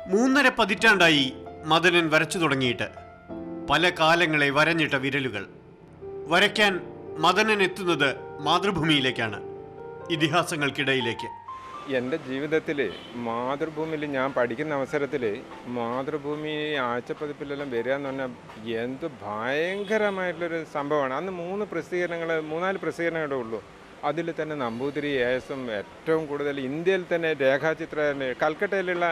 മൂന്നര പതിറ്റാണ്ടായി മദനൻ വരച്ചു തുടങ്ങിയിട്ട് പല കാലങ്ങളെ വരഞ്ഞിട്ട വിരലുകൾ വരയ്ക്കാൻ മദനൻ എത്തുന്നത് മാതൃഭൂമിയിലേക്കാണ് ഇതിഹാസങ്ങൾക്കിടയിലേക്ക് എൻ്റെ ജീവിതത്തിൽ മാതൃഭൂമിയിൽ ഞാൻ പഠിക്കുന്ന അവസരത്തിൽ മാതൃഭൂമി ആഴ്ചപ്പതിപ്പിലെല്ലാം വരിക എന്ന് പറഞ്ഞാൽ എന്ത് ഭയങ്കരമായിട്ടുള്ളൊരു സംഭവമാണ് അന്ന് മൂന്ന് പ്രസിദ്ധീകരണങ്ങൾ മൂന്നാല് പ്രസിദ്ധീകരണങ്ങളേ ഉള്ളൂ അതിൽ തന്നെ നമ്പൂതിരി ഏസും ഏറ്റവും കൂടുതൽ ഇന്ത്യയിൽ തന്നെ രേഖാചിത്ര കൽക്കട്ടയിലുള്ള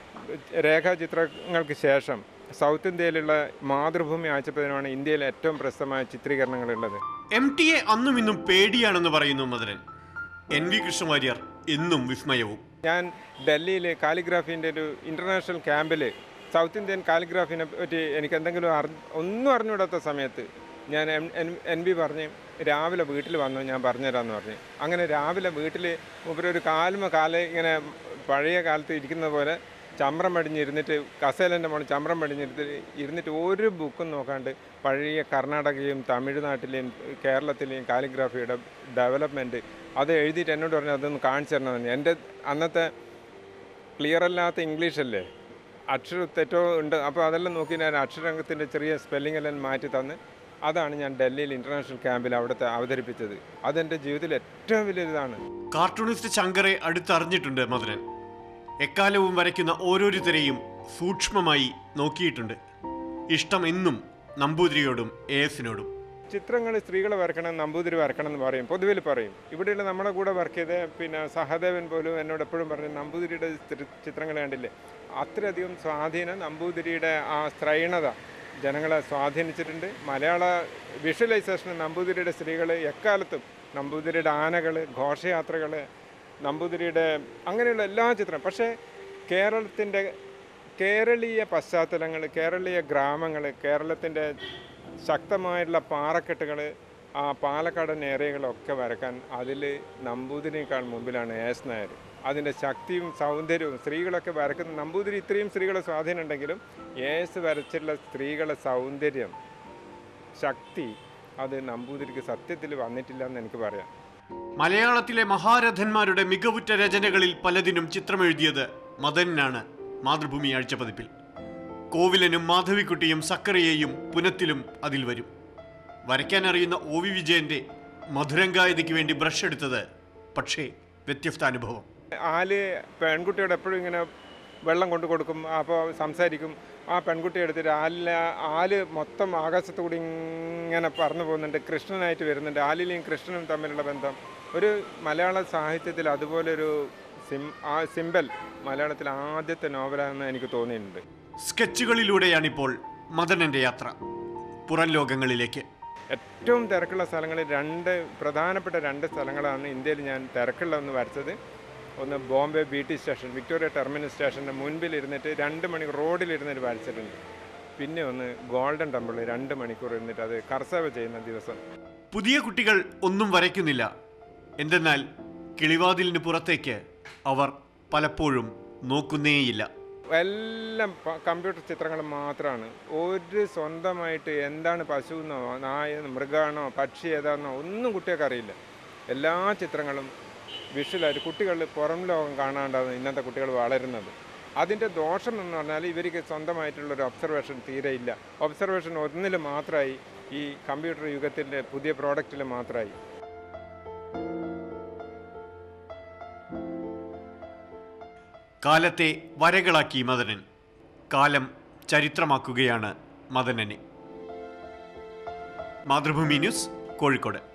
രേഖാചിത്രങ്ങൾക്ക് ശേഷം സൗത്ത് ഇന്ത്യയിലുള്ള മാതൃഭൂമി ആഴ്ചപ്പതിനാണ് ഇന്ത്യയിലെ ഏറ്റവും പ്രശസ്തമായ ചിത്രീകരണങ്ങളുള്ളത് എം ടി എ അന്നും ഇന്നും പേടിയാണെന്ന് പറയുന്നു മദനൻ എൻ വി കൃഷ്ണവാര്യർ എന്നും വിസ്മയവും ഞാൻ ഡൽഹിയിൽ കാലിഗ്രാഫീൻ്റെ ഒരു ഇൻ്റർനാഷണൽ ക്യാമ്പിൽ സൗത്ത് ഇന്ത്യൻ കാലിഗ്രാഫിനെ പറ്റി എനിക്ക് എന്തെങ്കിലും അറി ഒന്നും അറിഞ്ഞുകൂടാത്ത സമയത്ത് ഞാൻ എം എൻ എൻ ബി പറഞ്ഞ് രാവിലെ വീട്ടിൽ വന്നു ഞാൻ പറഞ്ഞുതരാമെന്ന് പറഞ്ഞു അങ്ങനെ രാവിലെ വീട്ടിൽ ഒരു കാലുമ കാല് ഇങ്ങനെ പഴയ കാലത്ത് ഇരിക്കുന്ന പോലെ ചമ്രം പടിഞ്ഞിരുന്നിട്ട് കസേലൻ്റെ മോളിൽ ചമ്രം പടിഞ്ഞിരുന്നിട്ട് ഇരുന്നിട്ട് ഒരു ബുക്കും നോക്കാണ്ട് പഴയ കർണാടകയും തമിഴ്നാട്ടിലെയും കേരളത്തിലെയും കാലിഗ്രാഫിയുടെ ഡെവലപ്മെൻറ്റ് അത് എഴുതിയിട്ട് എന്നോട് പറഞ്ഞു അതൊന്ന് കാണിച്ചു തരണമെന്ന് എൻ്റെ അന്നത്തെ ക്ലിയർ അല്ലാത്ത ഇംഗ്ലീഷല്ലേ അക്ഷര തെറ്റോ ഉണ്ട് അപ്പോൾ അതെല്ലാം നോക്കി ഞാൻ അക്ഷരംഗത്തിൻ്റെ ചെറിയ സ്പെല്ലിംഗ് എല്ലാം മാറ്റി തന്ന് അതാണ് ഞാൻ ഡൽഹിയിൽ ഇൻ്റർനാഷണൽ ക്യാമ്പിൽ അവിടുത്തെ അവതരിപ്പിച്ചത് അതെൻ്റെ ജീവിതത്തിൽ ഏറ്റവും വലിയൊരിതാണ് കാർട്ടൂണിസ്റ്റ് ശങ്കറെ അടുത്തറിഞ്ഞിട്ടുണ്ട് മദനൻ എക്കാലവും വരയ്ക്കുന്ന ഓരോരുത്തരെയും സൂക്ഷ്മമായി നോക്കിയിട്ടുണ്ട് ഇഷ്ടം എന്നും നമ്പൂതിരിയോടും എസിനോടും ചിത്രങ്ങൾ സ്ത്രീകളെ വരക്കണം നമ്പൂതിരി വരക്കണം എന്ന് പറയും പൊതുവിൽ പറയും ഇവിടെയുള്ള നമ്മുടെ കൂടെ വർക്ക് ചെയ്ത പിന്നെ സഹദേവൻ പോലും എന്നോട് എപ്പോഴും പറഞ്ഞു നമ്പൂതിരിയുടെ ചിത്ര- ചിത്രങ്ങൾ കണ്ടില്ലേ അത്രയധികം സ്വാധീനം നമ്പൂതിരിയുടെ ആ സ്ത്രൈണത ജനങ്ങളെ സ്വാധീനിച്ചിട്ടുണ്ട് മലയാള വിഷ്വലൈസേഷൻ നമ്പൂതിരിയുടെ സ്ത്രീകൾ എക്കാലത്തും നമ്പൂതിരിയുടെ ആനകൾ ഘോഷയാത്രകൾ നമ്പൂതിരിയുടെ അങ്ങനെയുള്ള എല്ലാ ചിത്രം പക്ഷേ കേരളത്തിൻ്റെ കേരളീയ പശ്ചാത്തലങ്ങൾ കേരളീയ ഗ്രാമങ്ങൾ കേരളത്തിൻ്റെ ശക്തമായിട്ടുള്ള പാറക്കെട്ടുകൾ ആ പാലക്കാടൻ ഏരിയകളൊക്കെ വരക്കാൻ അതിൽ നമ്പൂതിരിനേക്കാൾ മുമ്പിലാണ് എസ് നായർ അതിൻ്റെ ശക്തിയും സൗന്ദര്യവും സ്ത്രീകളൊക്കെ വരക്കുന്ന നമ്പൂതിരി ഇത്രയും സ്ത്രീകളെ സ്വാധീനം ഉണ്ടെങ്കിലും എസ് വരച്ചിട്ടുള്ള സ്ത്രീകളെ സൗന്ദര്യം ശക്തി അത് നമ്പൂതിരിക്ക് സത്യത്തിൽ വന്നിട്ടില്ല എന്ന് എനിക്ക് പറയാം മലയാളത്തിലെ മഹാരഥന്മാരുടെ മികവുറ്റ രചനകളിൽ പലതിനും ചിത്രമെഴുതിയത് മദനാണ് മാതൃഭൂമി ആഴ്ചപ്പതിപ്പിൽ കോവിലനും മാധവിക്കുട്ടിയും സക്കറിയയും പുനത്തിലും അതിൽ വരും വരയ്ക്കാൻ അറിയുന്ന ഒ വി വിജയന്റെ മധുരങ്കായതയ്ക്ക് വേണ്ടി ബ്രഷ് എടുത്തത് പക്ഷേ വ്യത്യസ്ത അനുഭവം ആല് പെൺകുട്ടിയോട് എപ്പോഴും ഇങ്ങനെ വെള്ളം കൊണ്ട് കൊടുക്കും അപ്പോൾ സംസാരിക്കും ആ പെൺകുട്ടി എടുത്തിട്ട് ആലിലെ ആല് മൊത്തം ആകാശത്തു കൂടി ഇങ്ങനെ പറന്നു പോകുന്നുണ്ട് കൃഷ്ണനായിട്ട് വരുന്നുണ്ട് ആലിലെയും കൃഷ്ണനും തമ്മിലുള്ള ബന്ധം ഒരു മലയാള സാഹിത്യത്തിൽ അതുപോലെ ഒരു സിം ആ സിമ്പൽ മലയാളത്തിൽ ആദ്യത്തെ നോവലാണെന്ന് എനിക്ക് തോന്നിയിട്ടുണ്ട് സ്കെച്ചുകളിലൂടെയാണിപ്പോൾ മദനന്റെ യാത്ര പുറം ലോകങ്ങളിലേക്ക് ഏറ്റവും തിരക്കുള്ള സ്ഥലങ്ങളിൽ രണ്ട് പ്രധാനപ്പെട്ട രണ്ട് സ്ഥലങ്ങളാണ് ഇന്ത്യയിൽ ഞാൻ തിരക്കുള്ളതെന്ന് വരച്ചത് ഒന്ന് Bombay B T station Victoria terminal സ്റ്റേഷൻ്റെ മുൻപിൽ ഇരുന്നിട്ട് രണ്ട് മണിക്കൂർ റോഡിലിരുന്നിട്ട് വരച്ചിട്ടുണ്ട് പിന്നെ ഒന്ന് ഗോൾഡൻ ടെമ്പിൾ രണ്ട് മണിക്കൂർ ഇരുന്നിട്ട് അത് കർസവ ചെയ്യുന്ന ദിവസം പുതിയ കുട്ടികൾ ഒന്നും വരയ്ക്കുന്നില്ല എന്തെന്നാൽ കിളിവാതിലിന് പുറത്തേക്ക് അവർ പലപ്പോഴും നോക്കുന്നേയില്ല എല്ലാം പ- കമ്പ്യൂട്ടർ ചിത്രങ്ങൾ മാത്രമാണ് ഒരു സ്വന്തമായിട്ട് എന്താണ് പശു എന്നോ നായ മൃഗമാണോ പക്ഷി ഏതാണെന്നോ ഒന്നും കുട്ടികൾക്ക് അറിയില്ല എല്ലാ ചിത്രങ്ങളും വിഷ്വലായിട്ട് കുട്ടികൾ പുറം ലോകം കാണാണ്ടാണ് ഇന്നത്തെ കുട്ടികൾ വളരുന്നത് അതിൻ്റെ ദോഷം എന്ന് പറഞ്ഞാൽ ഇവർക്ക് സ്വന്തമായിട്ടുള്ളൊരു ഒബ്സർവേഷൻ തീരെ ഇല്ല ഒബ്സർവേഷൻ ഒന്നിൽ മാത്രമായി ഈ കമ്പ്യൂട്ടർ യുഗത്തിൻ്റെ പുതിയ പ്രോഡക്റ്റിൽ മാത്രമായി കാലത്തെ വരകളാക്കി മദനൻ കാലം ചരിത്രമാക്കുകയാണ് മദനനെ മാതൃഭൂമി ന്യൂസ് കോഴിക്കോട്